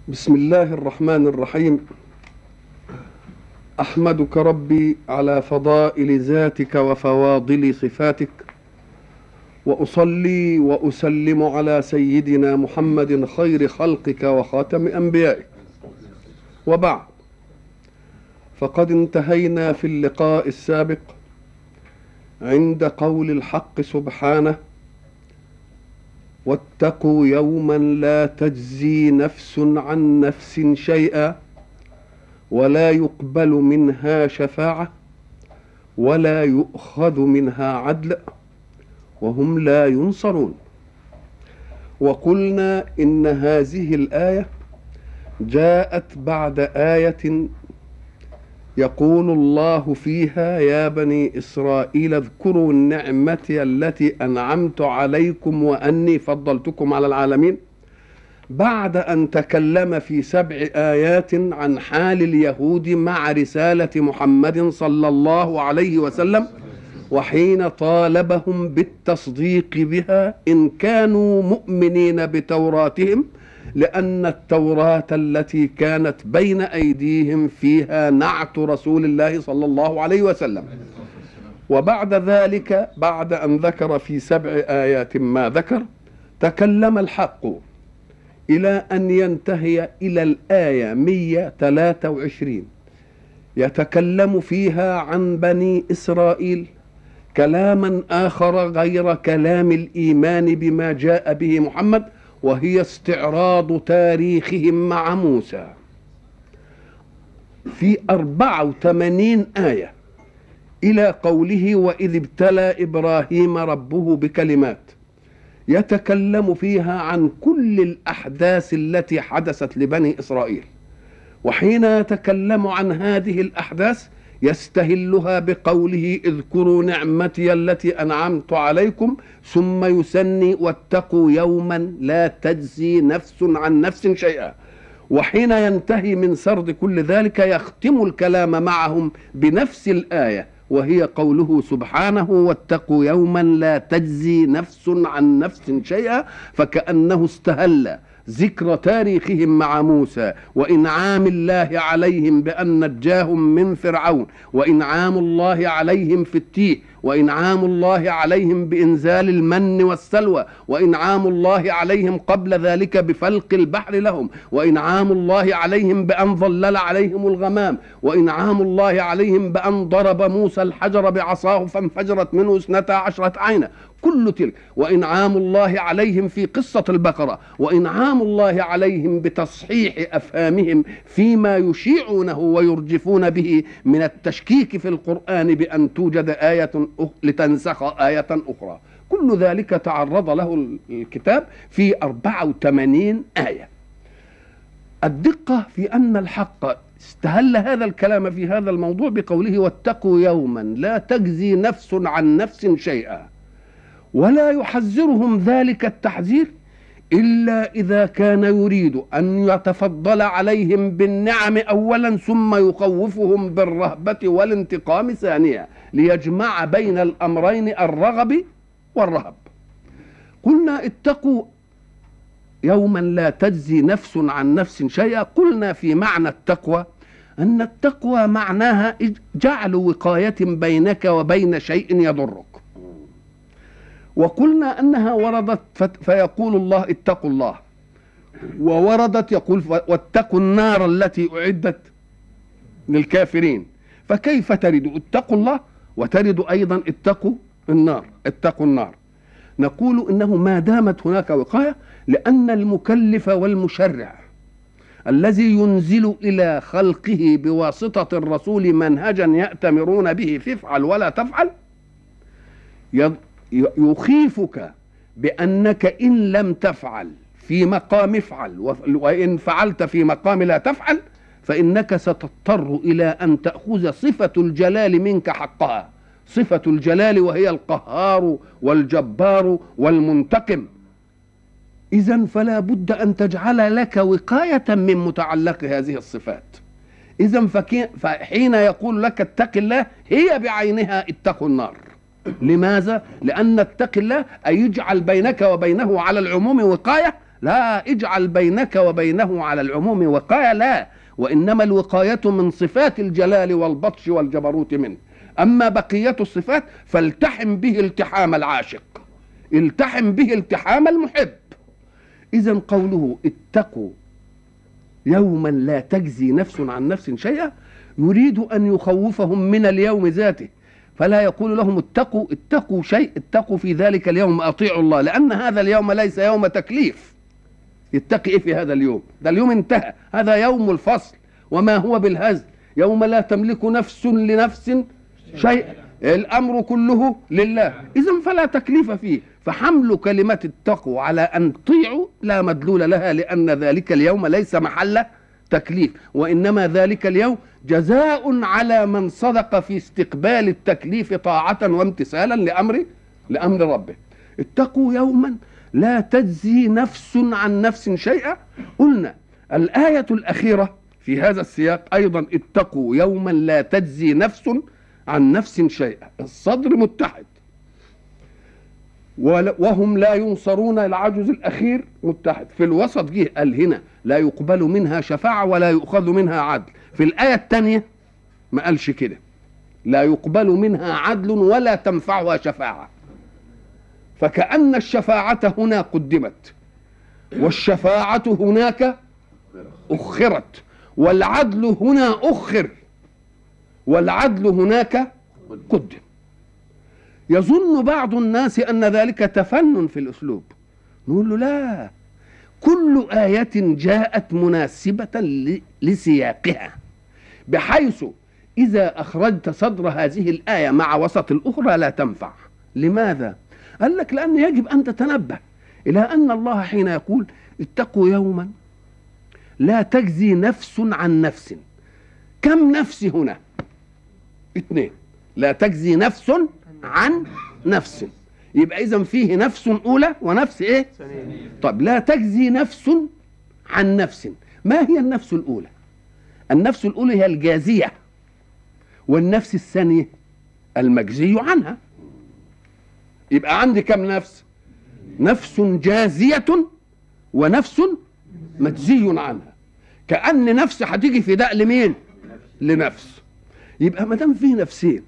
بسم الله الرحمن الرحيم احمدك ربي على فضائل ذاتك وفواضل صفاتك واصلي واسلم على سيدنا محمد خير خلقك وخاتم انبيائك وبعد فقد انتهينا في اللقاء السابق عند قول الحق سبحانه واتقوا يوما لا تجزي نفس عن نفس شيئا ولا يقبل منها شفاعه ولا يؤخذ منها عدل وهم لا ينصرون وقلنا ان هذه الايه جاءت بعد ايه يقول الله فيها يا بني اسرائيل اذكروا النعمه التي انعمت عليكم واني فضلتكم على العالمين بعد ان تكلم في سبع ايات عن حال اليهود مع رساله محمد صلى الله عليه وسلم وحين طالبهم بالتصديق بها ان كانوا مؤمنين بتوراتهم لأن التوراة التي كانت بين أيديهم فيها نعت رسول الله صلى الله عليه وسلم وبعد ذلك بعد أن ذكر في سبع آيات ما ذكر تكلم الحق إلى أن ينتهي إلى الآية 123 يتكلم فيها عن بني إسرائيل كلاما آخر غير كلام الإيمان بما جاء به محمد وهي استعراض تاريخهم مع موسى في أربعة وثمانين آية إلى قوله وإذ ابتلى إبراهيم ربه بكلمات يتكلم فيها عن كل الأحداث التي حدثت لبني إسرائيل وحين يتكلم عن هذه الأحداث يستهلها بقوله اذكروا نعمتي التي انعمت عليكم ثم يسني واتقوا يوما لا تجزي نفس عن نفس شيئا وحين ينتهي من سرد كل ذلك يختم الكلام معهم بنفس الايه وهي قوله سبحانه واتقوا يوما لا تجزي نفس عن نفس شيئا فكانه استهل ذكر تاريخهم مع موسى وانعام الله عليهم بان نجاهم من فرعون وانعام الله عليهم في التيه وانعام الله عليهم بانزال المن والسلوى وانعام الله عليهم قبل ذلك بفلق البحر لهم وانعام الله عليهم بان ظلل عليهم الغمام وانعام الله عليهم بان ضرب موسى الحجر بعصاه فانفجرت منه اثنتا عشره عينا كل تلك وانعام الله عليهم في قصه البقره وانعام الله عليهم بتصحيح افهامهم فيما يشيعونه ويرجفون به من التشكيك في القران بان توجد ايه لتنسخ ايه اخرى كل ذلك تعرض له الكتاب في 84 ايه الدقه في ان الحق استهل هذا الكلام في هذا الموضوع بقوله واتقوا يوما لا تجزي نفس عن نفس شيئا ولا يحذرهم ذلك التحذير الا اذا كان يريد ان يتفضل عليهم بالنعم اولا ثم يخوفهم بالرهبه والانتقام ثانيا ليجمع بين الامرين الرغب والرهب قلنا اتقوا يوما لا تجزي نفس عن نفس شيئا قلنا في معنى التقوى ان التقوى معناها جعل وقايه بينك وبين شيء يضرك وقلنا انها وردت فيقول الله اتقوا الله ووردت يقول واتقوا النار التي اعدت للكافرين فكيف ترد اتقوا الله وترد ايضا اتقوا النار اتقوا النار نقول انه ما دامت هناك وقايه لان المكلف والمشرع الذي ينزل الى خلقه بواسطه الرسول منهجا ياتمرون به فافعل ولا تفعل يخيفك بانك ان لم تفعل في مقام افعل وان فعلت في مقام لا تفعل فانك ستضطر الى ان تاخذ صفه الجلال منك حقها صفه الجلال وهي القهار والجبار والمنتقم اذا فلا بد ان تجعل لك وقايه من متعلق هذه الصفات اذا فحين يقول لك اتق الله هي بعينها اتقوا النار لماذا؟ لأن اتق الله أي يجعل بينك وبينه على العموم وقاية لا اجعل بينك وبينه على العموم وقاية لا وإنما الوقاية من صفات الجلال والبطش والجبروت منه أما بقية الصفات فالتحم به التحام العاشق التحم به التحام المحب إذا قوله اتقوا يوما لا تجزي نفس عن نفس شيئا يريد أن يخوفهم من اليوم ذاته فلا يقول لهم اتقوا اتقوا شيء اتقوا في ذلك اليوم اطيعوا الله لان هذا اليوم ليس يوم تكليف يتقي ايه في هذا اليوم ده اليوم انتهى هذا يوم الفصل وما هو بالهزل يوم لا تملك نفس لنفس شيء الامر كله لله اذا فلا تكليف فيه فحمل كلمه التقوى على ان تطيعوا لا مدلول لها لان ذلك اليوم ليس محل تكليف وانما ذلك اليوم جزاء على من صدق في استقبال التكليف طاعة وامتثالا لأمر لأمر ربه اتقوا يوما لا تجزي نفس عن نفس شيئا قلنا الآية الأخيرة في هذا السياق أيضا اتقوا يوما لا تجزي نفس عن نفس شيئا الصدر متحد وهم لا ينصرون العجز الأخير متحد في الوسط جه قال هنا لا يقبل منها شفاعة ولا يؤخذ منها عدل في الآية الثانية ما قالش كده لا يقبل منها عدل ولا تنفعها شفاعة فكأن الشفاعة هنا قدمت والشفاعة هناك أخرت والعدل هنا أخر والعدل هناك قدم يظن بعض الناس أن ذلك تفنن في الأسلوب نقول له لا كل آية جاءت مناسبة لسياقها بحيث إذا أخرجت صدر هذه الآية مع وسط الأخرى لا تنفع لماذا؟ قال لك لأن يجب أن تتنبه إلى أن الله حين يقول اتقوا يوما لا تجزي نفس عن نفس كم نفس هنا اثنين لا تجزي نفس عن نفس يبقى اذا فيه نفس اولى ونفس ايه طب لا تجزي نفس عن نفس ما هي النفس الاولى النفس الاولى هي الجازيه والنفس الثانيه المجزي عنها يبقى عندي كم نفس نفس جازيه ونفس مجزي عنها كأن نفس هتيجي في داء لمين لنفس يبقى ما دام فيه نفسين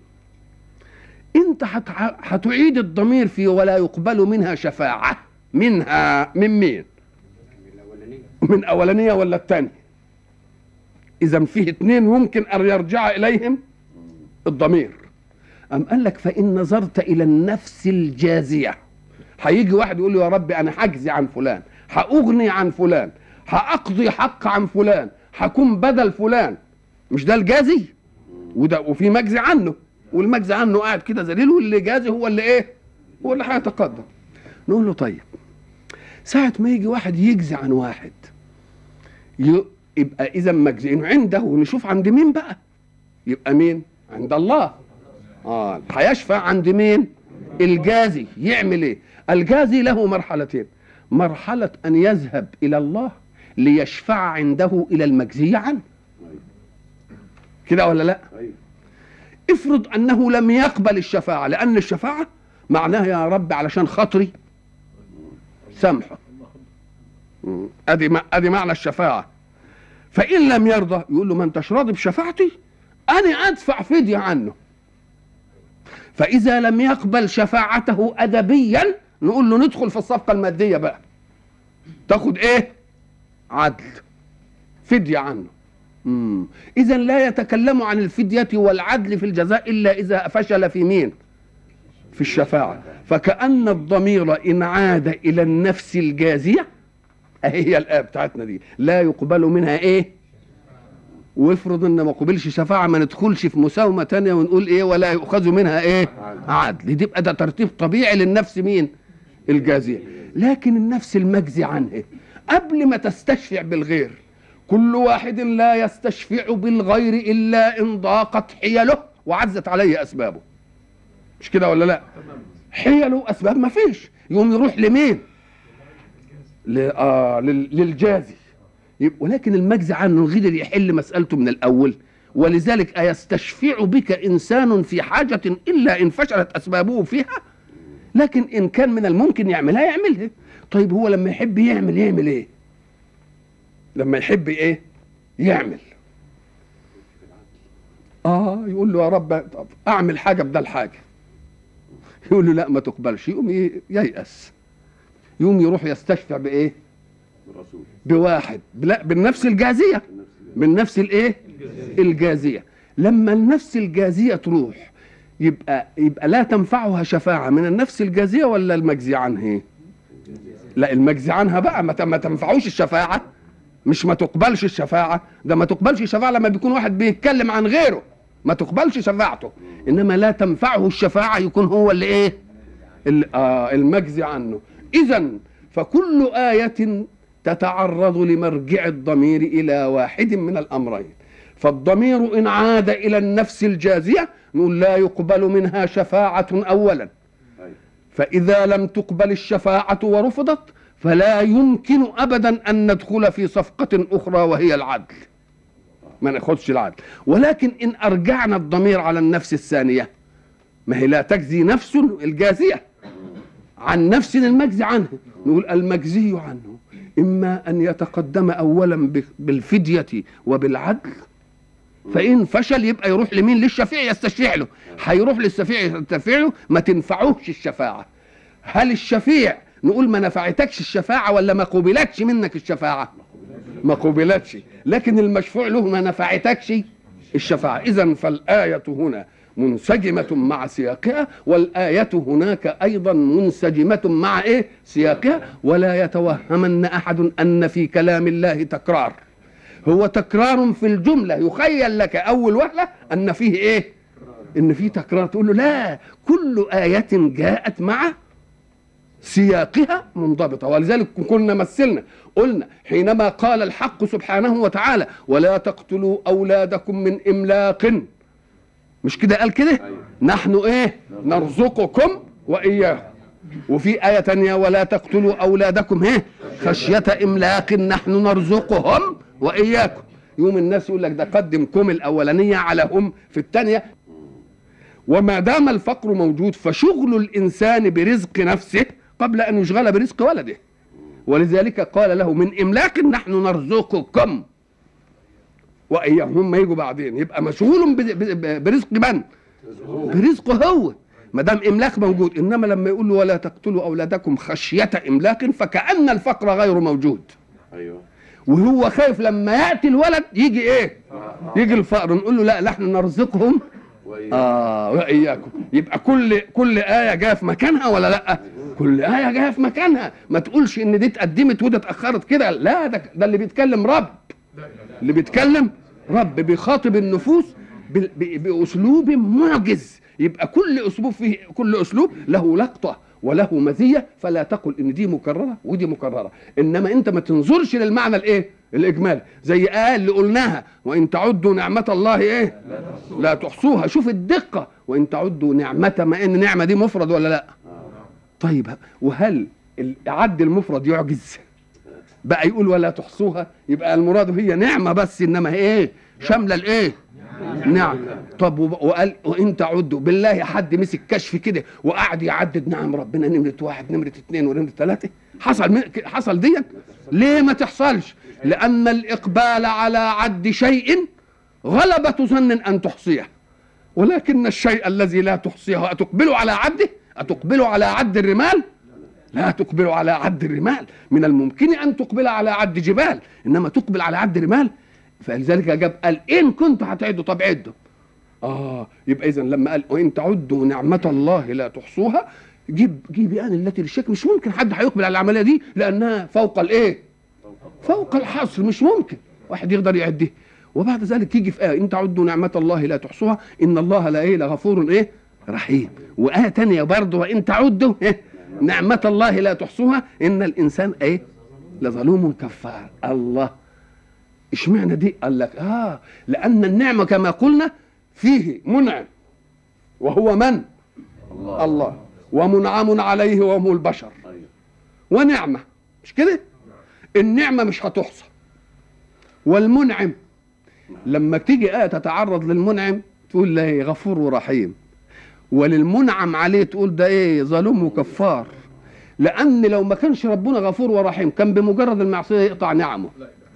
انت هتعيد الضمير في ولا يقبل منها شفاعة منها من مين من أولانية ولا الثانية إذا فيه اثنين يمكن أن يرجع إليهم الضمير أم قال لك فإن نظرت إلى النفس الجازية هيجي واحد يقول له يا رب أنا حجزي عن فلان هأغني عن فلان هأقضي حق عن فلان هكون بدل فلان مش ده الجازي وده وفي مجزي عنه والمجزي عنه قاعد كده ذليل واللي جازي هو اللي ايه هو اللي هيتقدم نقول له طيب ساعة ما يجي واحد يجزي عن واحد يبقى إذا مجزئين عنده ونشوف عند مين بقى يبقى مين عند الله اه هيشفع عند مين الجازي يعمل ايه الجازي له مرحلتين مرحلة أن يذهب إلى الله ليشفع عنده إلى المجزي عنه كده ولا لا افرض انه لم يقبل الشفاعه لان الشفاعه معناها يا رب علشان خاطري سامحه ادي ادي معنى الشفاعه فان لم يرضى يقول له ما انتش راضي بشفاعتي انا ادفع فديه عنه فاذا لم يقبل شفاعته ادبيا نقول له ندخل في الصفقه الماديه بقى تاخد ايه عدل فديه عنه إذا لا يتكلم عن الفدية والعدل في الجزاء إلا إذا فشل في مين؟ في الشفاعة فكأن الضمير إن عاد إلى النفس الجازية أهي هي الآية بتاعتنا دي لا يقبل منها إيه؟ وافرض ان ما قبلش شفاعه ما ندخلش في مساومه تانية ونقول ايه ولا يؤخذ منها ايه عدل دي يبقى ده ترتيب طبيعي للنفس مين الجازيه لكن النفس المجزي عنها قبل ما تستشفع بالغير كل واحد لا يستشفع بالغير إلا إن ضاقت حيله وعزت عليه أسبابه مش كده ولا لا حيله أسباب ما فيش يقوم يروح لمين آه للجازي ولكن المجزي عنه غير يحل مسألته من الأول ولذلك أيستشفع بك إنسان في حاجة إلا إن فشلت أسبابه فيها لكن ان كان من الممكن يعملها يعملها طيب هو لما يحب يعمل يعمل ايه لما يحب ايه يعمل اه يقول له يا رب طب اعمل حاجه بدل حاجه يقول له لا ما تقبلش يقوم ي- ييأس يقوم يروح يستشفع بايه الرسول بواحد لا بالنفس الجازيه بالنفس الايه الجازيه لما النفس الجازيه تروح يبقى يبقى لا تنفعها شفاعه من النفس الجازيه ولا المجزي عنها إيه؟ لا المجزي عنها بقى ما ت- ما تنفعوش الشفاعه مش ما تقبلش الشفاعه ده ما تقبلش الشفاعه لما بيكون واحد بيتكلم عن غيره ما تقبلش شفاعته انما لا تنفعه الشفاعه يكون هو اللي ايه ال- آه المجزي عنه اذا فكل ايه تتعرض لمرجع الضمير الى واحد من الامرين فالضمير ان عاد الى النفس الجازيه نقول لا يقبل منها شفاعه اولا أيوة. فإذا لم تقبل الشفاعة ورفضت فلا يمكن أبدا أن ندخل في صفقة أخرى وهي العدل ما ناخدش العدل ولكن إن أرجعنا الضمير على النفس الثانية ما هي لا تجزي نفس الجازية عن نفس المجزي عنها نقول المجزي عنه إما أن يتقدم أولا ب- بالفدية وبالعدل فإن فشل يبقى يروح لمين للشفيع يستشفع له هيروح للشفيع يستشفع له ما تنفعوش الشفاعة هل الشفيع نقول ما نفعتكش الشفاعة ولا ما قبلتش منك الشفاعة ما قبلتش لكن المشفوع له ما نفعتكش الشفاعة إذا فالآية هنا منسجمة مع سياقها والآية هناك أيضا منسجمة مع إيه سياقها ولا يتوهمن أحد أن في كلام الله تكرار هو تكرار في الجملة يخيل لك أول وهلة أن فيه إيه إن فيه تكرار تقول له لا كل آية جاءت مع سياقها منضبطة ولذلك كنا مثلنا قلنا حينما قال الحق سبحانه وتعالى ولا تقتلوا أولادكم من إملاق مش كده قال كده أيوة. نحن ايه نرزقكم وإياهم وفي آية تانية ولا تقتلوا أولادكم ايه خشية إملاق نحن نرزقهم وإياكم يوم الناس يقول لك ده قدم كم الأولانية على هم في الثانية وما دام الفقر موجود فشغل الإنسان برزق نفسه قبل أن يشغل برزق ولده ولذلك قال له من إملاق نحن نرزقكم وإياهم هم يجوا بعدين يبقى مشغول ب- ب- برزق من؟ برزقه هو ما دام املاك موجود انما لما يقول له ولا تقتلوا اولادكم خشيه املاك فكان الفقر غير موجود ايوه وهو خايف لما ياتي الولد يجي ايه يجي الفقر نقول له لا نحن نرزقهم وايه اه واياكم يبقى كل كل ايه جايه في مكانها ولا لا كل ايه جايه في مكانها ما تقولش ان دي اتقدمت وده اتاخرت كده لا ده ده اللي بيتكلم رب اللي بيتكلم رب بيخاطب النفوس بال- ب- باسلوب معجز يبقى كل اسلوب فيه كل اسلوب له لقطه وله مزيه فلا تقل ان دي مكرره ودي مكرره انما انت ما تنظرش للمعنى الايه الاجمالي زي ايه اللي قلناها وان تعدوا نعمه الله ايه لا تحصوها شوف الدقه وان تعدوا نعمه ما ان نعمه دي مفرد ولا لا طيب وهل ال- عد المفرد يعجز بقى يقول ولا تحصوها يبقى المراد هي نعمه بس انما هي ايه شامله الايه نعم طب وب- وقال وان تعدوا بالله حد مسك كشف كده وقعد يعدد نعم ربنا نمره واحد نمره اثنين ونمره ثلاثه حصل من حصل ديت ليه ما تحصلش لان الاقبال على عد شيء غلبة ظن ان تحصيه ولكن الشيء الذي لا تحصيه أتقبل على عده أتقبل على عد الرمال لا تقبل على عد الرمال من الممكن أن تقبل على عد جبال إنما تقبل على عد رمال فلذلك جاب قال إن كنت هتعدوا طب عدوا آه يبقى إذا لما قال وإن تعدوا نعمة الله لا تحصوها جيب جيب يعني التي للشك مش ممكن حد هيقبل على العملية دي لأنها فوق الإيه؟ فوق الحصر مش ممكن واحد يقدر يعديه وبعد ذلك يجي في آية إن تعدوا نعمة الله لا تحصوها إن الله لا إيه لغفور إيه رحيم وآية تانية برضه وإن تعدوا إيه نعمة الله لا تحصوها إن الإنسان إيه لظلوم كفار الله اشمعنى دي قال لك آه لأن النعمة كما قلنا فيه منعم وهو من الله الله ومنعم عليه وهم البشر ايوه ونعمة مش كده النعمة مش هتحصى والمنعم لما تيجي آية تتعرض للمنعم تقول له غفور ورحيم وللمنعم عليه تقول ده ايه ظلوم وكفار لان لو ما كانش ربنا غفور ورحيم كان بمجرد المعصيه يقطع نعمه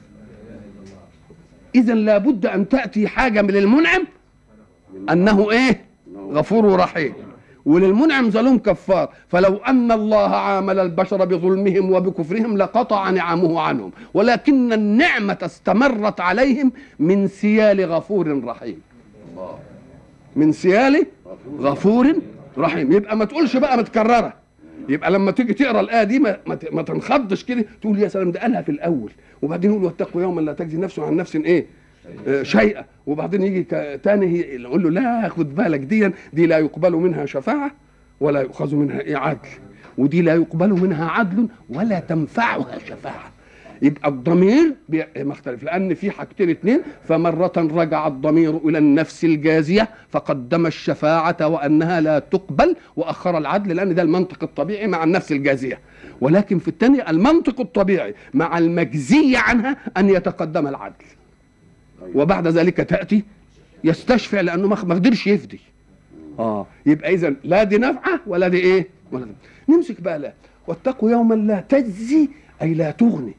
اذا لابد ان تاتي حاجه من المنعم انه ايه غفور ورحيم وللمنعم ظلوم كفار فلو ان الله عامل البشر بظلمهم وبكفرهم لقطع نعمه عنهم ولكن النعمه استمرت عليهم من سيال غفور رحيم الله من سيال غفور غفور رحيم يبقى ما تقولش بقى متكرره يبقى لما تيجي تقرا الايه دي ما, ما, ت- ما تنخضش كده تقول يا سلام ده قالها في الاول وبعدين يقول واتقوا يوما لا تجزي نفس عن نفس ايه آه، شيئا وبعدين يجي ك- تاني هي- نقول له لا خد بالك دي دي لا يقبل منها شفاعه ولا يؤخذ منها ايه عدل ودي لا يقبل منها عدل ولا تنفعها شفاعه يبقى الضمير بي- مختلف لان في حاجتين اتنين فمره رجع الضمير الى النفس الجازيه فقدم الشفاعه وانها لا تقبل واخر العدل لان ده المنطق الطبيعي مع النفس الجازيه ولكن في الثانيه المنطق الطبيعي مع المجزي عنها ان يتقدم العدل وبعد ذلك تاتي يستشفع لانه ما ما قدرش يفدي اه يبقى اذا لا دي نافعه ولا دي ايه ولا دي. نمسك بقى لا واتقوا يوما لا تجزي اي لا تغني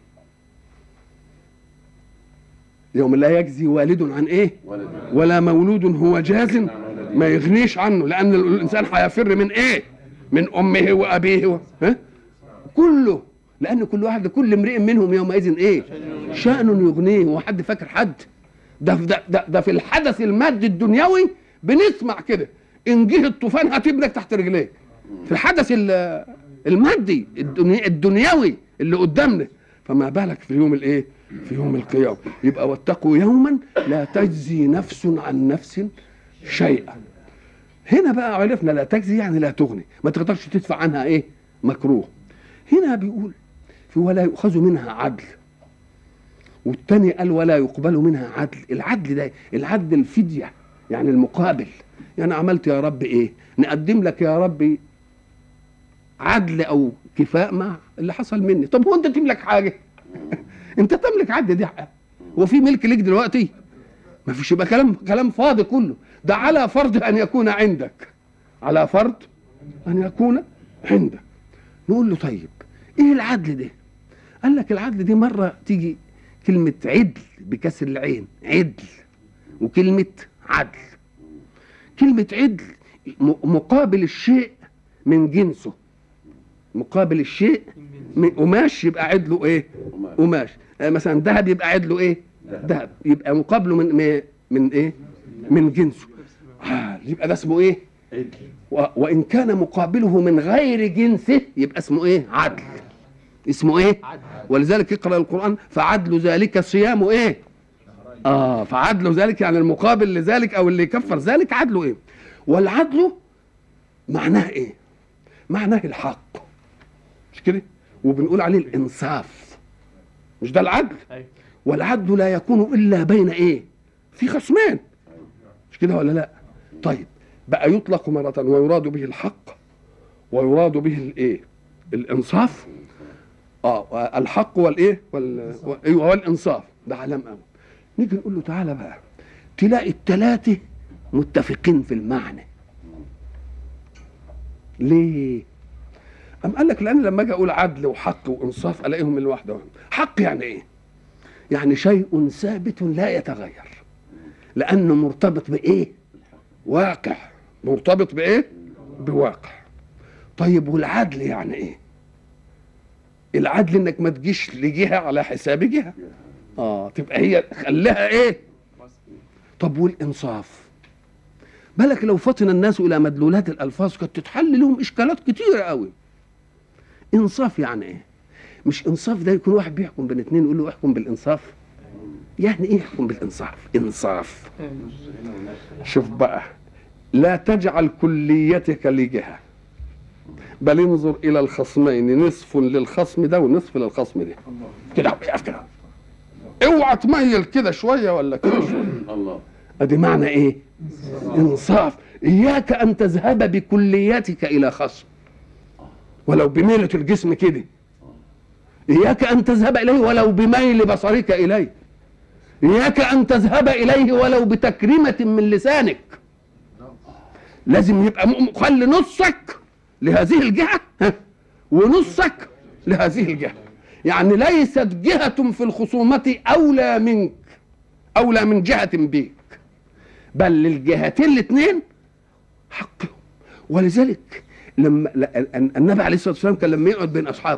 يوم لا يجزي والد عن ايه ولد ولا مولود هو جاز ما يغنيش عنه لان الانسان هيفر من ايه من امه وابيه و... ها؟ كله لان كل واحد كل امرئ منهم يومئذ ايه شان يغنيه هو حد فاكر حد ده ده ده, ده في الحدث المادي الدنيوي بنسمع كده ان جه الطوفان هتبلك تحت رجليك في الحدث ال- المادي الدني- الدنيوي اللي قدامنا فما بالك في يوم الايه في يوم القيامه يبقى واتقوا يوما لا تجزي نفس عن نفس شيئا هنا بقى عرفنا لا تجزي يعني لا تغني ما تقدرش تدفع عنها ايه مكروه هنا بيقول في ولا يؤخذ منها عدل والتاني قال ولا يقبل منها عدل العدل ده العدل الفدية يعني المقابل يعني عملت يا رب ايه نقدم لك يا رب عدل او كفاء مع اللي حصل مني طب هو انت تملك حاجه انت تملك عدل دي حق. هو في ملك ليك دلوقتي ما فيش يبقى كلام كلام فاضي كله ده على فرض ان يكون عندك على فرض ان يكون عندك نقول له طيب ايه العدل ده قال لك العدل دي مره تيجي كلمه عدل بكسر العين عدل وكلمه عدل كلمه عدل م- مقابل الشيء من جنسه مقابل الشيء من قماش يبقى عدله ايه قماش. قماش آه، مثلا ذهب يبقى عدله ايه ذهب. ذهب يبقى مقابله من من- من ايه من جنسه آه يبقى ده اسمه ايه عدل و- وان كان مقابله من غير جنسه يبقى اسمه ايه عدل اسمه ايه ولذلك اقرا القران فعدل ذلك صيام ايه اه فعدل ذلك يعني المقابل لذلك او اللي يكفر ذلك عدله ايه والعدل معناه ايه معناه الحق مش كده وبنقول عليه الانصاف مش ده العدل أيوة. والعدل لا يكون الا بين ايه في خصمان مش كده ولا لا طيب بقى يطلق مرة ويراد به الحق ويراد به الايه الانصاف اه الحق والايه وال... و- ايوه والانصاف ده علام قوي نيجي نقول له تعالى بقى تلاقي الثلاثه متفقين في المعنى ليه أم قال لك لأن لما أجي أقول عدل وحق وإنصاف ألاقيهم من واحدة واحدة حق يعني إيه؟ يعني شيء ثابت لا يتغير لأنه مرتبط بإيه؟ واقع مرتبط بإيه؟ بواقع طيب والعدل يعني إيه؟ العدل إنك ما تجيش لجهة على حساب جهة آه تبقى هي خليها إيه؟ طب والإنصاف بالك لو فطن الناس الى مدلولات الالفاظ كانت تتحل لهم اشكالات كتيره قوي انصاف يعني ايه مش انصاف ده يكون واحد بيحكم بين اتنين يقول له احكم بالانصاف يعني ايه يحكم بالانصاف انصاف شوف بقى لا تجعل كليتك لجهه بل انظر الى الخصمين نصف للخصم ده ونصف للخصم ده كده اقف كده اوعى تميل كده شويه ولا كده شويه الله ادي معنى ايه انصاف اياك ان تذهب بكليتك الى خصم ولو بميلة الجسم كده اياك ان تذهب اليه ولو بميل بصرك اليه اياك ان تذهب اليه ولو بتكريمة من لسانك لازم يبقى م- خلي نصك لهذه الجهه ها، ونصك لهذه الجهه يعني ليست جهه في الخصومه اولى منك اولى من جهه بيك بل للجهتين الاثنين حقهم ولذلك لما لا- النبي عليه الصلاه والسلام كان لما يقعد بين اصحابه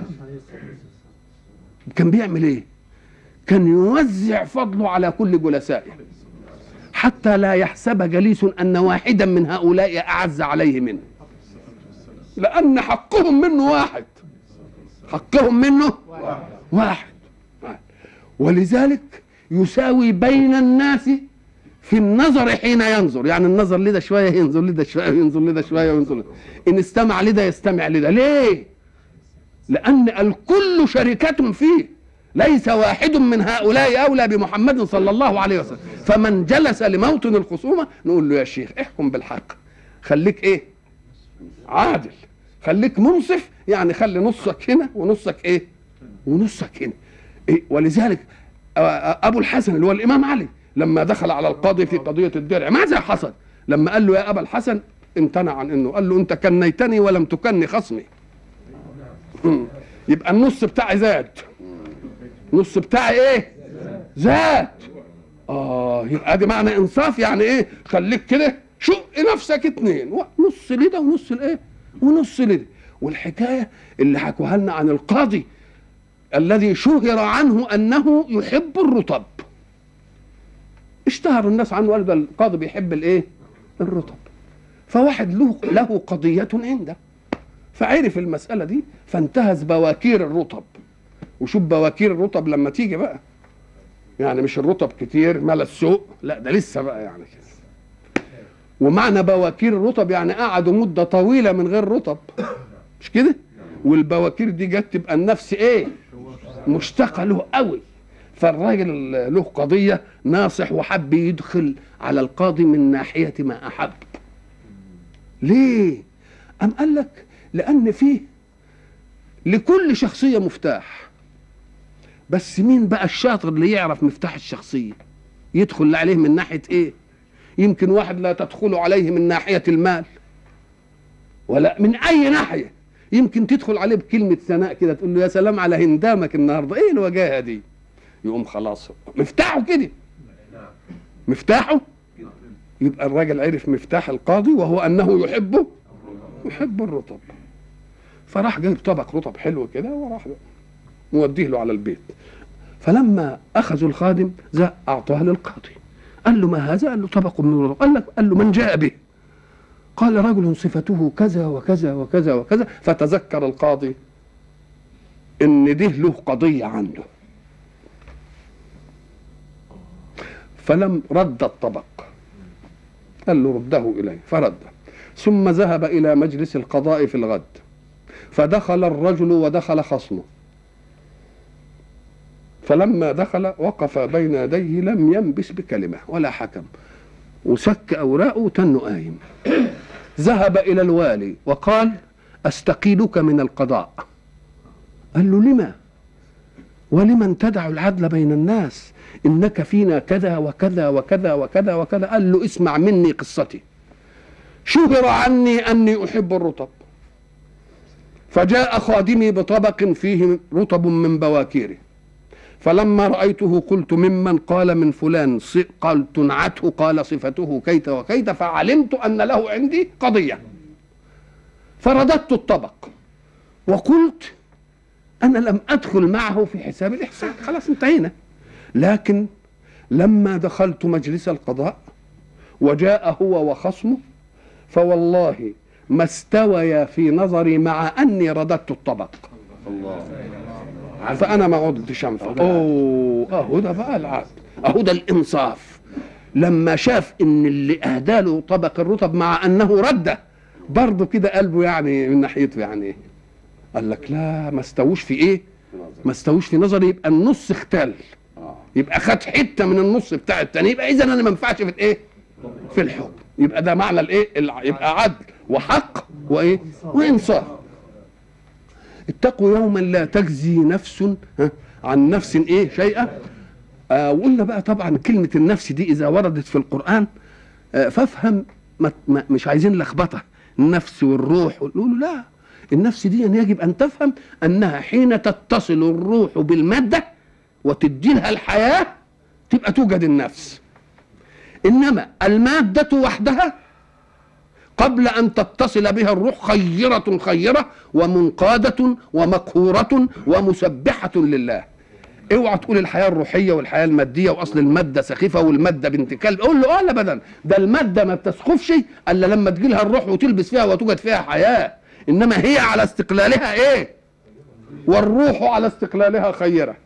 كان بيعمل ايه؟ كان يوزع فضله على كل جلسائه حتى لا يحسب جليس ان واحدا من هؤلاء اعز عليه منه لان حقهم منه واحد حقهم منه واحد واحد. ولذلك يساوي بين الناس في النظر حين ينظر يعني النظر لده شويه ينظر لده شويه ينظر لده شويه وينظر لده. ان استمع لده يستمع لده ليه لان الكل شركة فيه ليس واحد من هؤلاء اولى بمحمد صلى الله عليه وسلم فمن جلس لموطن الخصومه نقول له يا شيخ احكم بالحق خليك ايه عادل خليك منصف يعني خلي نصك هنا ونصك ايه ونصك هنا إيه ولذلك آه، آه، ابو الحسن اللي هو الامام علي لما دخل على القاضي في قضيه الدرع ماذا حصل لما قال له يا ابا الحسن امتنع عن انه قال له انت كنيتني ولم تكني خصمي مم. يبقى النص بتاعي زاد نص بتاعي ايه زاد اه يبقى دي معنى انصاف يعني ايه خليك كده شق نفسك اتنين و- نص لده ونص الايه ونص لده والحكايه اللي حكوها لنا عن القاضي الذي شهر عنه انه يحب الرطب اشتهر الناس عنه قالوا ده القاضي بيحب الايه الرطب فواحد له له قضيه عنده فعرف المساله دي فانتهز بواكير الرطب وشوف بواكير الرطب لما تيجي بقى يعني مش الرطب كتير مال السوق لا ده لسه بقى يعني كده ومعنى بواكير الرطب يعني قعدوا مده طويله من غير رطب مش كده والبواكير دي جت تبقى النفس ايه مشتاقه له قوي فالراجل له قضيه ناصح وحب يدخل على القاضي من ناحيه ما احب ليه ام قال لك لان فيه لكل شخصيه مفتاح بس مين بقى الشاطر اللي يعرف مفتاح الشخصيه يدخل عليه من ناحيه ايه يمكن واحد لا تدخل عليه من ناحيه المال ولا من اي ناحيه يمكن تدخل عليه بكلمه ثناء كده تقول له يا سلام على هندامك النهارده ايه الوجاهه دي يقوم خلاص مفتاحه كده مفتاحه يبقى الراجل عرف مفتاح القاضي وهو انه يحبه يحب الرطب فراح جايب طبق رطب حلو كده وراح موديه له على البيت فلما اخذوا الخادم ذا اعطاه للقاضي قال له ما هذا؟ قال له طبق من الرطب قال لك قال له من جاء به؟ قال رجل صفته كذا وكذا وكذا وكذا فتذكر القاضي ان ده له قضيه عنده فلم رد الطبق قال له رده اليه فرد ثم ذهب الى مجلس القضاء في الغد فدخل الرجل ودخل خصمه فلما دخل وقف بين يديه لم ينبس بكلمه ولا حكم وسك اوراقه وتنه قايم ذهب الى الوالي وقال استقيلك من القضاء قال له لما ولمن تدع العدل بين الناس انك فينا كذا وكذا وكذا وكذا وكذا قال له اسمع مني قصتي شهر عني اني احب الرطب فجاء خادمي بطبق فيه رطب من بواكيره فلما رأيته قلت ممن قال من فلان ص- قال تنعته قال صفته كيت وكيت فعلمت أن له عندي قضية فرددت الطبق وقلت أنا لم أدخل معه في حساب الإحسان خلاص انتهينا لكن لما دخلت مجلس القضاء وجاء هو وخصمه فوالله ما استويا في نظري مع أني رددت الطبق فانا ما عدتش انفع اوه اهو ده بقى العدل اهو ده الانصاف لما شاف ان اللي اهدى له طبق الرطب مع انه رده برضه كده قلبه يعني من ناحيته يعني ايه قال لك لا ما استووش في ايه ما استووش في نظري يبقى النص اختل يبقى خد حته من النص بتاع التاني يبقى اذا انا ما ينفعش في الايه في الحكم يبقى ده معنى الايه الع- يبقى عدل وحق وايه وانصاف اتقوا يوما لا تجزي نفس ها، عن نفس ايه شيئا آه وقلنا بقى طبعا كلمة النفس دي إذا وردت في القرآن آه فافهم ما ما مش عايزين لخبطه النفس والروح نقول لا النفس دي يجب ان تفهم انها حين تتصل الروح بالماده وتدي لها الحياه تبقى توجد النفس انما الماده وحدها قبل ان تتصل بها الروح خيره خيره ومنقاده ومقهوره ومسبحه لله اوعى تقول الحياه الروحيه والحياه الماديه واصل الماده سخيفه والماده بنت كلب قول له اه ابدا ده الماده ما بتسخفش الا لما تجي لها الروح وتلبس فيها وتوجد فيها حياه انما هي على استقلالها ايه والروح على استقلالها خيره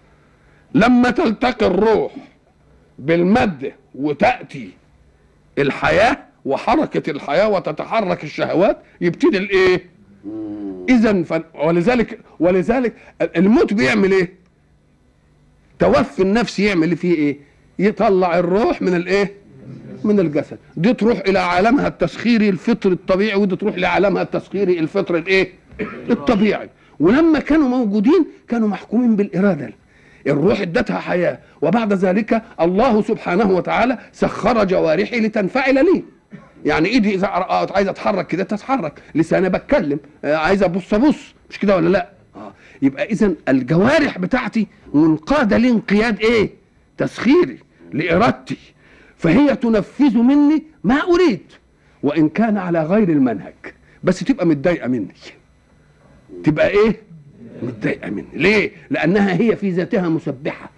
لما تلتقي الروح بالماده وتاتي الحياه وحركه الحياه وتتحرك الشهوات يبتدي الايه اذا ف... ولذلك ولذلك الموت بيعمل ايه توفي النفس يعمل فيه ايه يطلع الروح من الايه من الجسد دي تروح الى عالمها التسخيري الفطري الطبيعي ودي تروح لعالمها التسخيري الفطري الايه الطبيعي ولما كانوا موجودين كانوا محكومين بالاراده الروح ادتها حياه وبعد ذلك الله سبحانه وتعالى سخر جوارحي لتنفعل لي يعني ايدي اذا عايزه اتحرك كده تتحرك لساني بتكلم عايزه ابص ابص مش كده ولا لا آه. يبقى اذا الجوارح بتاعتي منقاده لانقياد ايه تسخيري لارادتي فهي تنفذ مني ما اريد وان كان على غير المنهج بس تبقى متضايقه مني تبقى ايه متضايقه مني ليه لانها هي في ذاتها مسبحه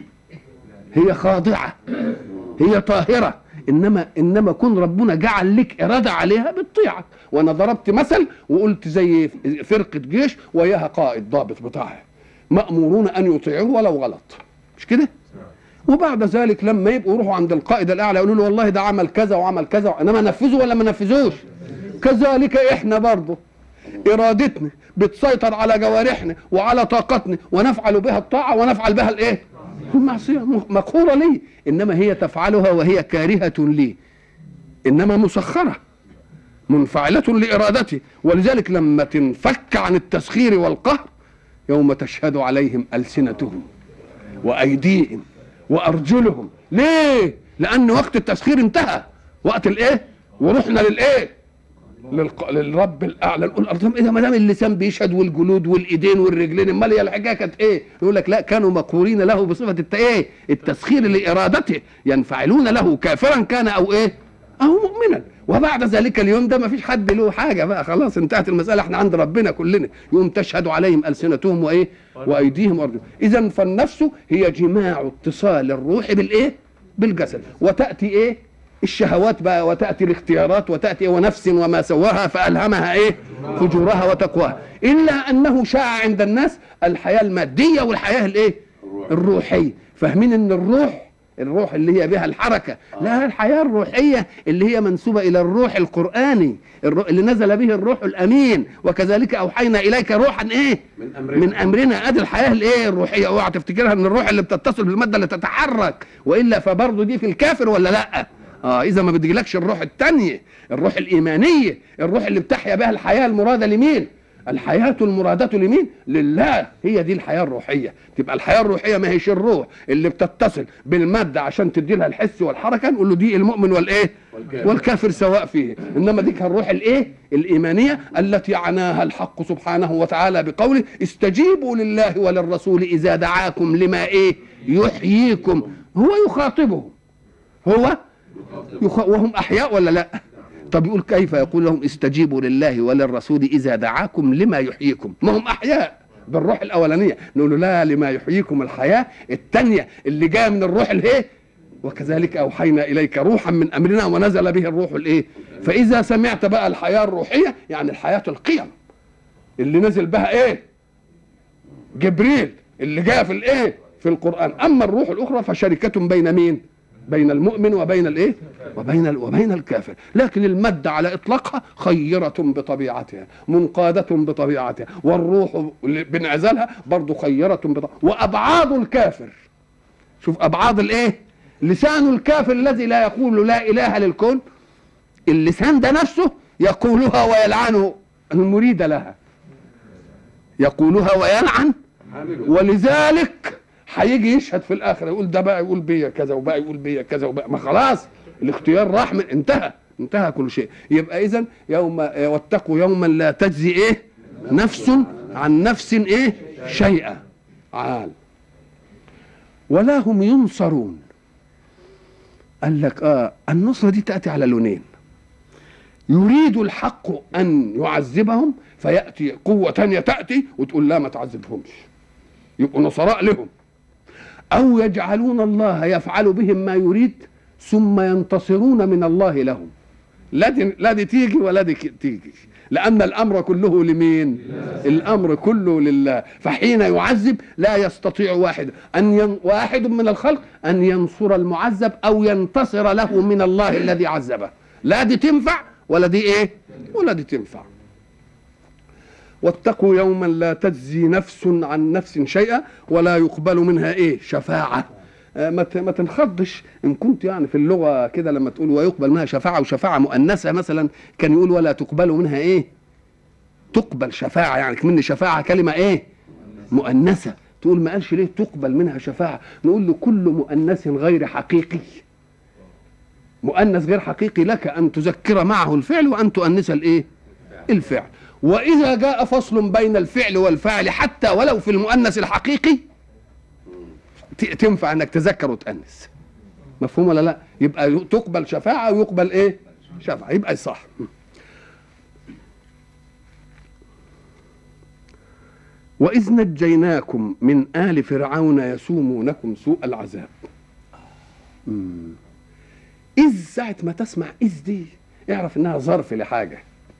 هي خاضعه هي طاهره انما انما كن ربنا جعل لك اراده عليها بتطيعك وانا ضربت مثل وقلت زي فرقه جيش وياها قائد ضابط بتاعها مامورون ان يطيعوه ولو غلط مش كده وبعد ذلك لما يبقوا يروحوا عند القائد الاعلى يقولوا له والله ده عمل كذا وعمل كذا انما نفذه ولا ما نفذوش كذلك احنا برضه ارادتنا بتسيطر على جوارحنا وعلى طاقتنا ونفعل بها الطاعه ونفعل بها الايه المعصيه مقهوره لي انما هي تفعلها وهي كارهه لي انما مسخره منفعله لارادتي ولذلك لما تنفك عن التسخير والقهر يوم تشهد عليهم السنتهم وايديهم وارجلهم ليه لان وقت التسخير انتهى وقت الايه ورحنا للايه للق... للرب الاعلى نقول ارضهم ايه ما دام اللسان بيشهد والجلود والايدين والرجلين امال هي الحكايه كانت ايه؟ يقول لك لا كانوا مقهورين له بصفه الت... ايه؟ التسخير لارادته ينفعلون له كافرا كان او ايه؟ او مؤمنا وبعد ذلك اليوم ده ما فيش حد له حاجه بقى خلاص انتهت المساله احنا عند ربنا كلنا يوم تشهد عليهم السنتهم وايه؟ وايديهم وارجلهم اذا فالنفس هي جماع اتصال الروح بالايه؟ بالجسد وتاتي ايه؟ الشهوات بقى وتاتي الاختيارات وتاتي ونفس وما سواها فالهمها ايه فجورها وتقواها الا انه شاع عند الناس الحياه الماديه والحياه الايه الروحيه فاهمين ان الروح الروح اللي هي بها الحركة لا الحياة الروحية اللي هي منسوبة إلى الروح القرآني الروح اللي نزل به الروح الأمين وكذلك أوحينا إليك روحا إيه من أمرنا. من أمرنا أدي الحياة الإيه الروحية اوعى تفتكرها إن الروح اللي بتتصل بالمادة اللي تتحرك وإلا فبرضه دي في الكافر ولا لأ اه اذا ما بتجيلكش الروح التانية الروح الايمانيه الروح اللي بتحيا بها الحياه المراده لمين الحياة المرادة لمين؟ لله هي دي الحياة الروحية تبقى الحياة الروحية ما هيش الروح اللي بتتصل بالمادة عشان تدي لها الحس والحركة نقول له دي المؤمن والايه؟ والكافر. والكافر سواء فيه انما ديك الروح الايه؟ الايمانية التي عناها الحق سبحانه وتعالى بقوله استجيبوا لله وللرسول اذا دعاكم لما ايه؟ يحييكم هو يخاطبهم هو يخ... وهم احياء ولا لا طب يقول كيف يقول لهم استجيبوا لله وللرسول اذا دعاكم لما يحييكم ما هم احياء بالروح الاولانيه نقول له لا لما يحييكم الحياه الثانيه اللي جايه من الروح الايه وكذلك اوحينا اليك روحا من امرنا ونزل به الروح الايه فاذا سمعت بقى الحياه الروحيه يعني الحياه القيم اللي نزل بها ايه جبريل اللي جاء في الايه في القران اما الروح الاخرى فشركه بين مين بين المؤمن وبين الايه وبين ال- وبين الكافر لكن الماده على اطلاقها خيره بطبيعتها منقاده بطبيعتها والروح اللي بانعزالها برضه خيره بطبيعتها وابعاد الكافر شوف ابعاد الايه لسان الكافر الذي لا يقول لا اله للكون اللسان ده نفسه يقولها ويلعن المريد لها يقولها ويلعن حامل ولذلك هيجي يشهد في الاخره يقول ده بقى يقول بيا كذا وبقى يقول بيا كذا وبقى ما خلاص الاختيار راح من انتهى انتهى كل شيء يبقى اذا يوم واتقوا يوما لا تجزي ايه نفس عن نفس ايه شيئا عال ولا هم ينصرون قال لك اه النصرة دي تأتي على لونين يريد الحق أن يعذبهم فيأتي قوة تانية تأتي وتقول لا ما تعذبهمش يبقوا نصراء لهم أو يجعلون الله يفعل بهم ما يريد ثم ينتصرون من الله لهم لا دي, لا دي تيجي ولا دي تيجي لأن الأمر كله لمين الأمر كله لله فحين يعذب لا يستطيع واحد أن ين... واحد من الخلق أن ينصر المعذب أو ينتصر له من الله الذي عذبه لا دي تنفع ولا دي إيه ولا دي تنفع واتقوا يوما لا تجزي نفس عن نفس شيئا ولا يقبل منها ايه شفاعه آه ما ما تنخضش ان كنت يعني في اللغه كده لما تقول ويقبل منها شفاعه وشفاعه مؤنثه مثلا كان يقول ولا تقبل منها ايه تقبل شفاعه يعني كمان شفاعه كلمه ايه مؤنثه تقول ما قالش ليه تقبل منها شفاعه نقول له كل مؤنث غير حقيقي مؤنث غير حقيقي لك ان تذكر معه الفعل وان تؤنث الايه الفعل واذا جاء فصل بين الفعل والفاعل حتى ولو في المؤنث الحقيقي تنفع انك تذكر وتانس مفهوم ولا لا يبقى تقبل شفاعه ويقبل ايه شفاعه يبقى صح واذ نجيناكم من ال فرعون يسومونكم سوء العذاب مم. اذ ساعه ما تسمع اذ دي اعرف انها ظرف لحاجه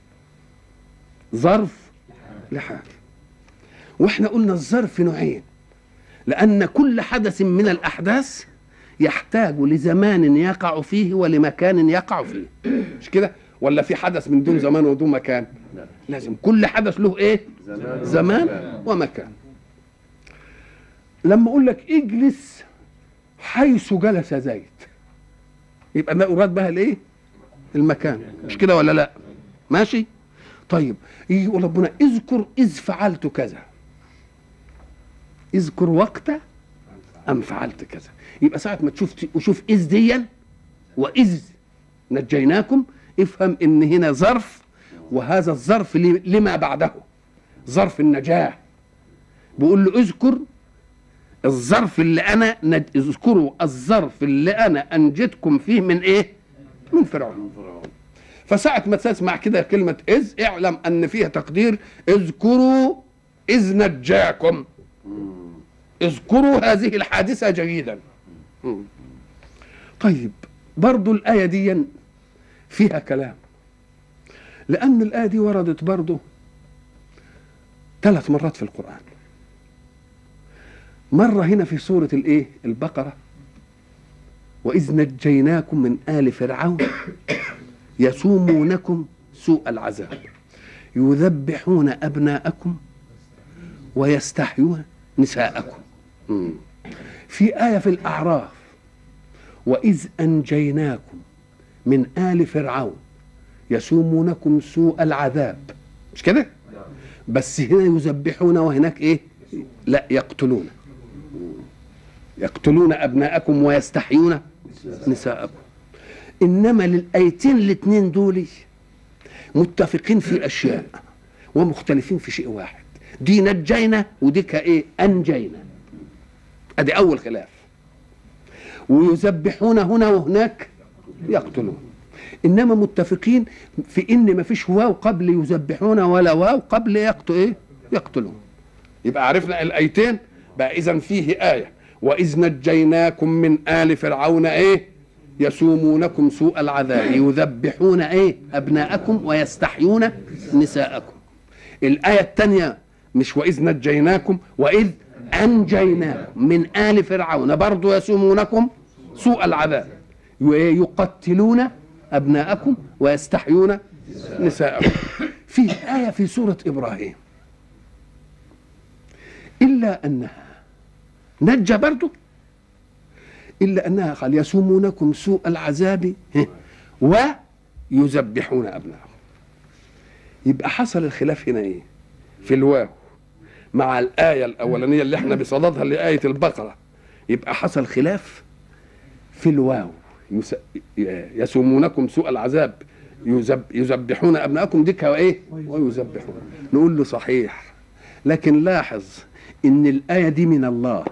ظرف لحاجة واحنا قلنا الظرف نوعين لأن كل حدث من الأحداث يحتاج لزمان يقع فيه ولمكان يقع فيه مش كده ولا في حدث من دون زمان ودون مكان لا. لازم كل حدث له ايه زمان زمان ومكان. ومكان لما اقول لك اجلس حيث جلس زيد يبقى ما اراد بها الايه المكان مش كده ولا لا ماشي طيب يجي يقول ربنا اذكر اذ فعلت كذا اذكر وقت ام فعلت كذا يبقى ساعه ما تشوف وشوف اذ ديا واذ نجيناكم افهم ان هنا ظرف وهذا الظرف ل- لما بعده ظرف النجاه بيقول له اذكر الظرف اللي انا نج... اذكروا الظرف اللي انا انجدكم فيه من ايه من فرعون فرعون. فساعة ما تسمع كده كلمة إذ اعلم أن فيها تقدير اذكروا إذ نجاكم اذكروا هذه الحادثة جيدا مم. طيب برضو الآية دي فيها كلام لأن الآية دي وردت برضو ثلاث مرات في القرآن مرة هنا في سورة الإيه البقرة وإذ نجيناكم من آل فرعون يسومونكم سوء العذاب يذبحون أبناءكم ويستحيون نساءكم مم. في آية في الأعراف وإذ أنجيناكم من آل فرعون يسومونكم سوء العذاب مش كده بس هنا يذبحون وهناك ايه لا يقتلون يقتلون أبناءكم ويستحيون نساءكم انما للايتين الاثنين دول متفقين في اشياء ومختلفين في شيء واحد دي نجينا ودي كايه انجينا ادي اول خلاف ويذبحون هنا وهناك يقتلون انما متفقين في ان ما فيش واو قبل يذبحون ولا واو قبل يقتل ايه يقتلون يبقى عرفنا الايتين بقى اذا فيه ايه واذ نجيناكم من ال فرعون ايه يسومونكم سوء العذاب يذبحون ايه ابناءكم ويستحيون نساءكم الايه الثانيه مش واذ نجيناكم واذ انجيناكم من ال فرعون برضو يسومونكم سوء العذاب ويقتلون ابناءكم ويستحيون نساءكم في ايه في سوره ابراهيم الا انها نجى برضو إلا أنها قال يسومونكم سوء العذاب ويذبحون أبناءهم يبقى حصل الخلاف هنا إيه في الواو مع الآية الأولانية اللي احنا بصددها لآية البقرة يبقى حصل خلاف في الواو يس- يسومونكم سوء العذاب يذب يذبحون ابناءكم ديك وايه ويذبحون نقول له صحيح لكن لاحظ ان الايه دي من الله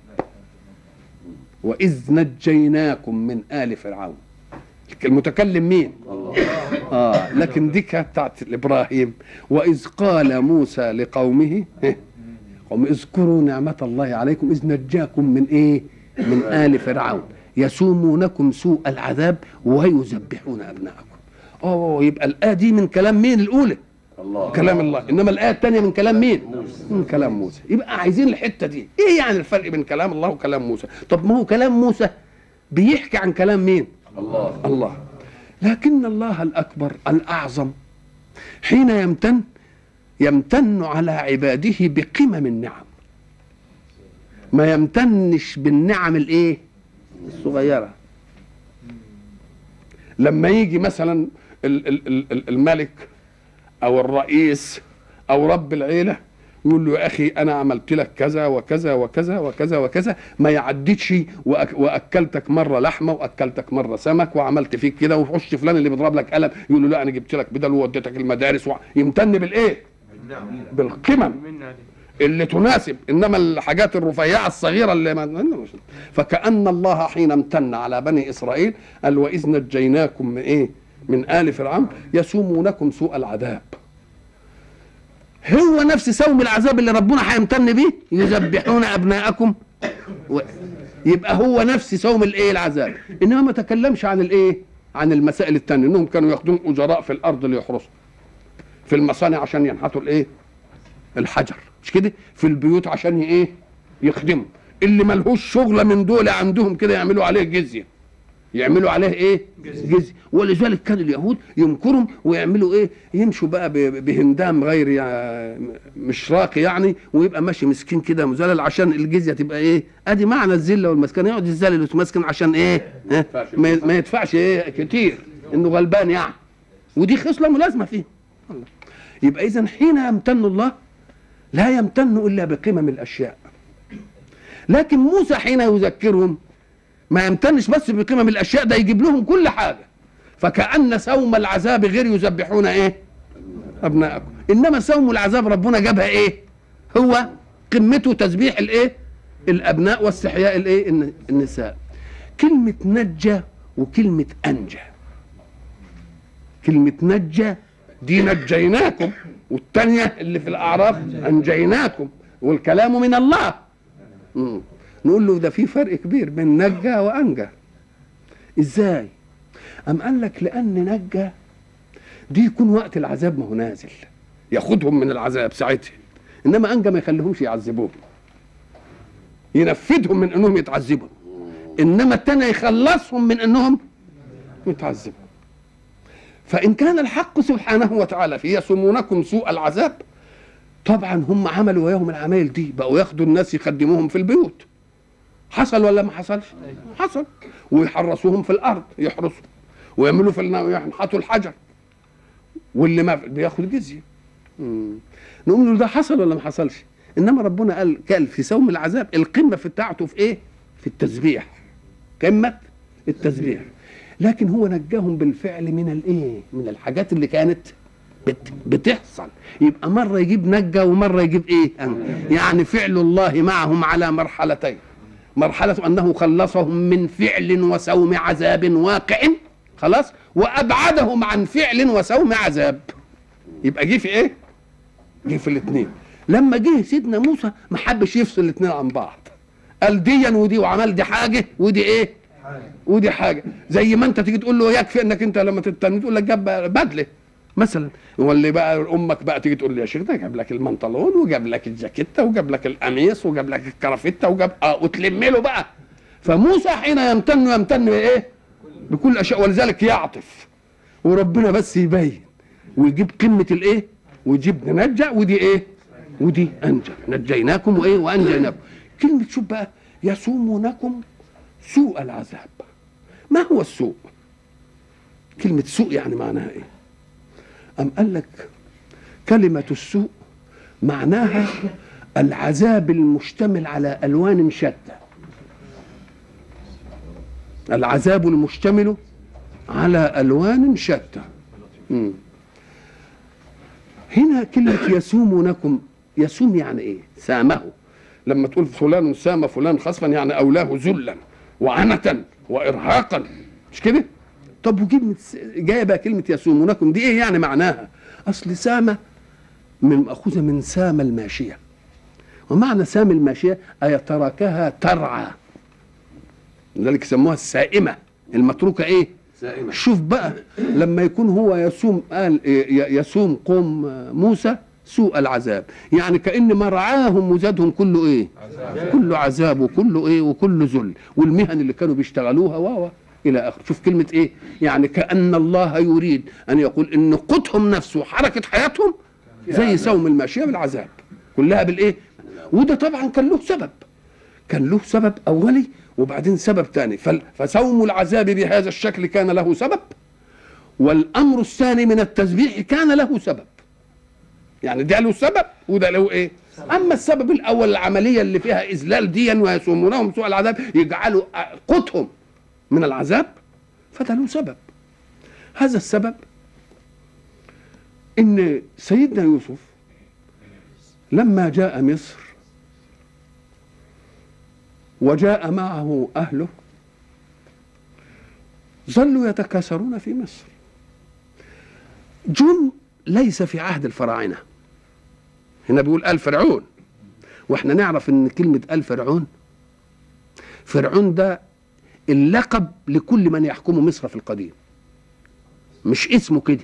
واذ نجيناكم من ال فرعون المتكلم مين الله اه لكن دي كانت بتاعت ابراهيم واذ قال موسى لقومه إيه؟ قوم اذكروا نعمة الله عليكم إذ نجاكم من إيه؟ من آل فرعون يسومونكم سوء العذاب ويذبحون أبناءكم. أوه يبقى الآية دي من كلام مين الأولى؟ الله كلام الله، إنما الآية الثانية من كلام مين؟ من كلام موسى. يبقى عايزين الحتة دي، إيه يعني الفرق بين كلام الله وكلام موسى؟ طب ما هو كلام موسى بيحكي عن كلام مين؟ الله الله لكن الله الأكبر الأعظم حين يمتن يمتن على عباده بقمم النعم ما يمتنش بالنعم الايه الصغيرة لما يجي مثلا ال- ال- ال- ال- الملك او الرئيس او رب العيله يقول له يا اخي انا عملت لك كذا وكذا وكذا وكذا وكذا ما يعديش وأك واكلتك مره لحمه واكلتك مره سمك وعملت فيك كده وخش فلان اللي بيضرب لك قلم يقول له لا انا جبت لك بدل ووديتك المدارس وع- يمتن بالايه؟ بالقمم اللي تناسب انما الحاجات الرفيعه الصغيره اللي ما فكان الله حين امتن على بني اسرائيل قال واذ نجيناكم من ايه؟ من ال فرعون يسومونكم سوء العذاب هو نفس سوم العذاب اللي ربنا هيمتن بيه يذبحون ابناءكم و... يبقى هو نفس سوم الايه العذاب انما ما تكلمش عن الايه عن المسائل التانية انهم كانوا ياخدون اجراء في الارض ليحرسوا في المصانع عشان ينحتوا الايه الحجر مش كده في البيوت عشان ي- ايه يخدموا اللي ملهوش شغله من دول عندهم كده يعملوا عليه جزيه يعملوا عليه ايه جزيه ولذلك كان اليهود ينكرهم ويعملوا ايه يمشوا بقى ب- بهندام غير يع- مش راقي يعني ويبقى ماشي مسكين كده مذلل عشان الجزيه تبقى ايه ادي معنى الذله والمسكنه يقعد يتذلل ويتمسكن عشان ايه ها؟ ما ي- ما يدفعش ايه كتير انه غلبان يعني ودي خصله ملازمه فيه الله. يبقى اذا حين يمتن الله لا يمتن الا بقمم الاشياء لكن موسى حين يذكرهم ما يمتنش بس بقمم الاشياء ده يجيب لهم كل حاجه فكأن سوم العذاب غير يذبحون ايه ابناءكم انما سوم العذاب ربنا جابها ايه هو قمته تسبيح الايه الابناء واستحياء الايه الن- النساء كلمه نجى وكلمه انجى كلمه نجى دي نجيناكم والتانية اللي في الأعراف أنجيناكم والكلام من الله مم. نقول له ده في فرق كبير بين نجى وأنجى إزاي أم قال لك لأن نجى دي يكون وقت العذاب ما هو نازل ياخدهم من العذاب ساعتها إنما أنجى ما يخليهمش يعذبوهم ينفذهم من أنهم يتعذبوا إنما التاني يخلصهم من أنهم يتعذبوا فإن كان الحق سبحانه وتعالى في يسومونكم سوء العذاب طبعا هم عملوا وياهم العمايل دي بقوا ياخدوا الناس يخدموهم في البيوت حصل ولا ما حصلش حصل ويحرسوهم في الارض يحرسوا ويعملوا في النا- ينحتوا الحجر واللي ما بياخد جزيه مم. نقول له ده حصل ولا ما حصلش انما ربنا قال قال في سوم العذاب القمه في بتاعته في ايه في التسبيح قمه التسبيح لكن هو نجاهم بالفعل من الايه من الحاجات اللي كانت بت بتحصل يبقى مره يجيب نجا ومره يجيب ايه يعني فعل الله معهم على مرحلتين مرحله انه خلصهم من فعل وسوم عذاب واقع خلاص وابعدهم عن فعل وسوم عذاب يبقى جه في ايه جه في الاثنين لما جه سيدنا موسى ما حبش يفصل الاثنين عن بعض قال ديا ودي وعمل دي حاجه ودي ايه ودي حاجه زي ما انت تيجي تقول له يكفي انك انت لما تتني تقول لك جاب بدله مثلا واللي بقى امك بقى تيجي تقول لي يا شيخ ده جاب لك المنطلون وجاب لك الجاكيته وجاب لك القميص وجاب لك الكرافته وجاب اه وتلم له بقى فموسى حين يمتن يمتن بايه؟ بكل اشياء ولذلك يعطف وربنا بس يبين ويجيب قمه الايه؟ ويجيب ننجى ودي ايه؟ ودي انجى نجيناكم وايه؟ وانجيناكم كلمه شوف بقى يسومونكم سوء العذاب ما هو السوء؟ كلمة سوء يعني معناها ايه؟ أم قال لك كلمة السوء معناها العذاب المشتمل على ألوان شتى العذاب المشتمل على الوان شتى مم. هنا كلمه يسومونكم يسوم يعني ايه سامه لما تقول فلان سام فلان خصفا يعني اولاه ذلا وعنة وارهاقا مش كده طب وكلمه جايه بقى كلمه يسومونكم دي ايه يعني معناها اصل سامه من مأخوذة من سام الماشية ومعنى سام الماشية أي تركها ترعى لذلك يسموها السائمة المتروكة إيه سائمة شوف بقى لما يكون هو يسوم قال ي- يسوم قوم موسى سوء العذاب يعني كأن مرعاهم وزادهم كله ايه كله عذاب وكله ايه وكله ذل والمهن اللي كانوا بيشتغلوها واوا الى اخره شوف كلمه ايه يعني كأن الله يريد ان يقول ان قوتهم نفسه وحركه حياتهم زي سوم الماشيه بالعذاب كلها بالايه وده طبعا كان له سبب كان له سبب اولي وبعدين سبب ثاني فسوم العذاب بهذا الشكل كان له سبب والامر الثاني من التسبيح كان له سبب يعني ده له سبب وده له ايه اما السبب الاول العمليه اللي فيها اذلال ديا ويسومونهم سوء العذاب يجعلوا قوتهم من العذاب فده له سبب هذا السبب ان سيدنا يوسف لما جاء مصر وجاء معه اهله ظلوا يتكاثرون في مصر جم ليس في عهد الفراعنه هنا بيقول ال فرعون واحنا نعرف ان كلمه ال فرعون فرعون ده اللقب لكل من يحكم مصر في القديم مش اسمه كده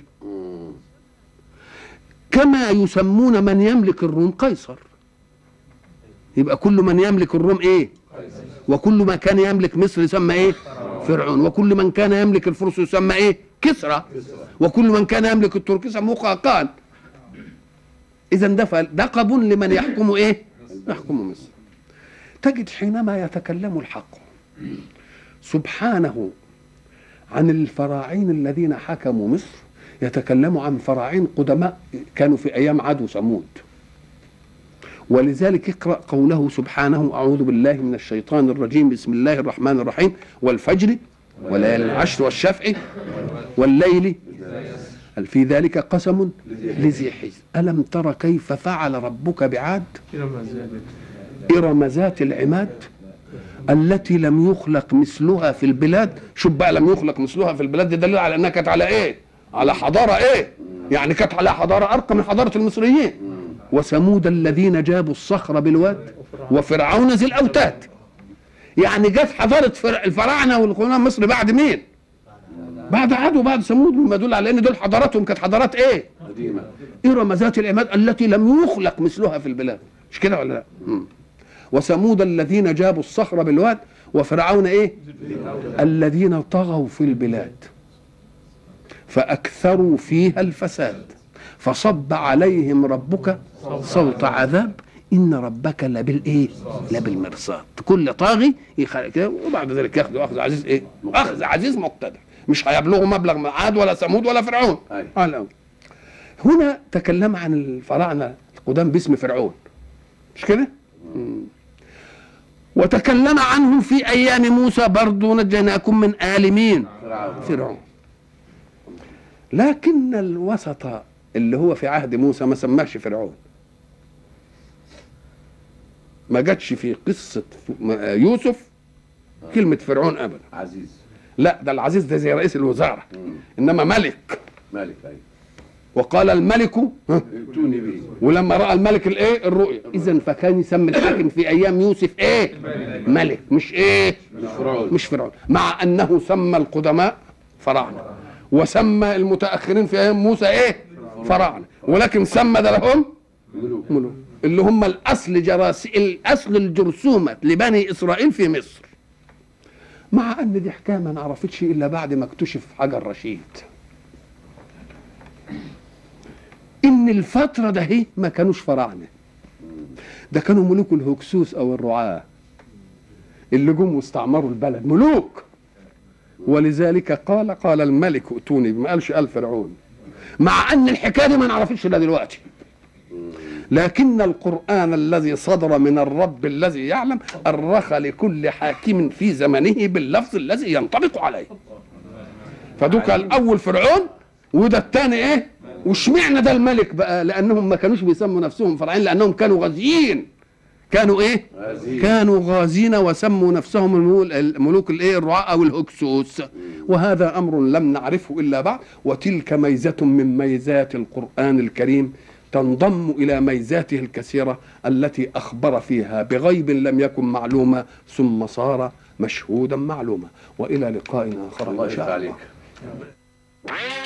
كما يسمون من يملك الروم قيصر يبقى كل من يملك الروم ايه وكل ما كان يملك مصر يسمى ايه فرعون وكل من كان يملك الفرس يسمى ايه كسرى وكل من كان يملك الترك يسموه قاقان اذا ده لقب لمن يحكم ايه يحكم مصر تجد حينما يتكلم الحق سبحانه عن الفراعين الذين حكموا مصر يتكلم عن فراعين قدماء كانوا في ايام عاد وثمود ولذلك اقرا قوله سبحانه اعوذ بالله من الشيطان الرجيم بسم الله الرحمن الرحيم والفجر وليالي العشر والشفع والليل هل في ذلك قسم لذي حجر ألم تر كيف فعل ربك بعاد إرم ذات العماد التي لم يخلق مثلها في البلاد شوف بقى لم يخلق مثلها في البلاد دي دليل على انها كانت على ايه على حضاره ايه يعني كانت على حضاره ارقى من حضاره المصريين وثمود الذين جابوا الصخر بالواد وفرعون ذي الاوتاد يعني جت حضاره فر- الفراعنه والقرون مصر بعد مين بعد عاد وبعد ثمود مما يدل على ان دول حضاراتهم كانت حضارات ايه قديمة إرم ذات العماد التي لم يخلق مثلها في البلاد مش كده ولا لا مم. وثمود الذين جابوا الصخر بالواد وفرعون ايه الذين طغوا في البلاد فأكثروا فيها الفساد فصب عليهم ربك صوت عذاب إن ربك لبالإيه؟ لبالمرصاد كل طاغي يخلق كده وبعد ذلك ياخذوا أخذ عزيز إيه؟ أخذ عزيز مقتدر مش هيبلغوا مبلغ من عاد ولا ثمود ولا فرعون أيوة. على الأول. هنا تكلم عن الفراعنة القدام باسم فرعون مش كده؟ مم. وتكلم عنهم في أيام موسى برضو نجيناكم من آل مين؟ فرعون فرعون لكن الوسط اللي هو في عهد موسى ما سماش فرعون ما جاتش في قصة يوسف كلمة فرعون أبدا عزيز لا ده العزيز ده زي رئيس الوزارة مم. إنما ملك مالك أيوة وقال الملك ها ائتوني به ولما راى الملك الايه الرؤيا اذا فكان يسمي الحاكم في ايام يوسف ايه ملك مش ايه مش فرعون مش فرعون مع انه سمى القدماء فراعنه وسمى المتاخرين في ايام موسى ايه فراعنه ولكن سمى ده لهم ملوك ملوك اللي هم الاصل جراس الاصل الجرثومه لبني اسرائيل في مصر مع ان دي حكايه ما نعرفتش الا بعد ما اكتشف حجر رشيد ان الفتره ده هي ما كانوش فراعنه ده كانوا ملوك الهكسوس او الرعاه اللي جم واستعمروا البلد ملوك ولذلك قال قال الملك ائتوني ما قالش قال فرعون مع ان الحكايه دي ما نعرفش الا دلوقتي لكن القرآن الذي صدر من الرب الذي يعلم أرخ لكل حاكم في زمنه باللفظ الذي ينطبق عليه فدوك الأول فرعون وده الثاني إيه واشمعنى ده الملك بقى لأنهم ما كانوش بيسموا نفسهم فرعين لأنهم كانوا غازيين كانوا إيه غازين. كانوا غازين وسموا نفسهم الملو- الملوك الايه الرعاء او الهكسوس وهذا امر لم نعرفه الا بعد وتلك ميزه من ميزات القران الكريم تنضم الى ميزاته الكثيره التي اخبر فيها بغيب لم يكن معلوما ثم صار مشهودا معلوما والى لقاء اخر الله ان شاء يفتح الله عليك